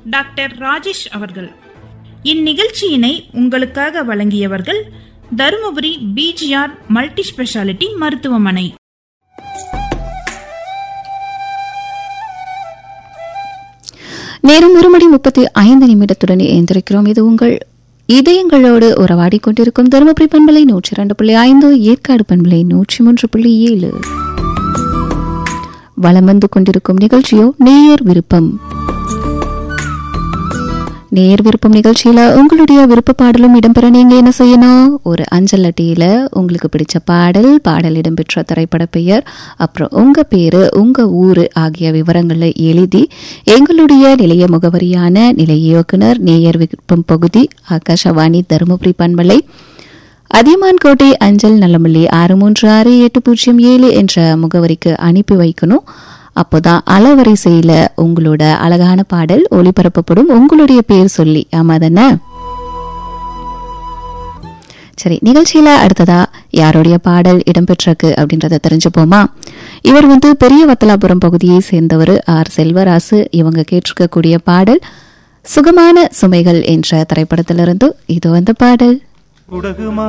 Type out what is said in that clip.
doctor Rajesh அவர்கள் இந்நிகழ்ச்சியினை உங்களுக்காக வழங்கியவர்கள் தருமபுரி பிஜிஆர் மல்டி ஸ்பெஷாலிட்டி மருத்துவமனை நேரம் ஒரு மணி முப்பத்தி ஐந்து நிமிடத்துடன் எழுந்திருக்கிறோம் இது உங்கள் இதயங்களோடு உறவாடி கொண்டிருக்கும் தருமபுரி பண்பலை நூற்றி இரண்டு புள்ளி ஐந்து ஏற்காடு பண்பலை நூற்றி மூன்று புள்ளி ஏழு வலம் வந்து கொண்டிருக்கும் நிகழ்ச்சியோ நேயர் விருப்பம் நேர் விருப்பம் நிகழ்ச்சியில உங்களுடைய விருப்ப பாடலும் இடம்பெற நீங்க என்ன செய்யணும் ஒரு அஞ்சல் அட்டையில உங்களுக்கு பிடிச்ச பாடல் பாடல் இடம்பெற்ற திரைப்பட பெயர் அப்புறம் உங்க பேரு உங்க ஊரு ஆகிய விவரங்களை எழுதி எங்களுடைய நிலைய முகவரியான நிலைய இயக்குனர் நேயர் விருப்பம் பகுதி ஆகாஷவாணி தருமபுரி பண்பலை அதியமான் கோட்டை அஞ்சல் நல்லமல்லி ஆறு மூன்று ஆறு எட்டு பூஜ்ஜியம் ஏழு என்ற முகவரிக்கு அனுப்பி வைக்கணும் அப்போதான் அலவரிசையில உங்களோட அழகான பாடல் ஒளிபரப்பப்படும் உங்களுடைய பேர் சொல்லி ஆமா தானே சரி நிகழ்ச்சியில அடுத்ததா யாருடைய பாடல் இடம்பெற்றிருக்கு அப்படின்றத தெரிஞ்சுப்போமா இவர் வந்து பெரிய வத்தலாபுரம் பகுதியை சேர்ந்தவர் ஆர் செல்வராசு இவங்க கேட்டிருக்கக்கூடிய பாடல் சுகமான சுமைகள் என்ற திரைப்படத்திலிருந்து இது வந்து பாடல் குடகுமா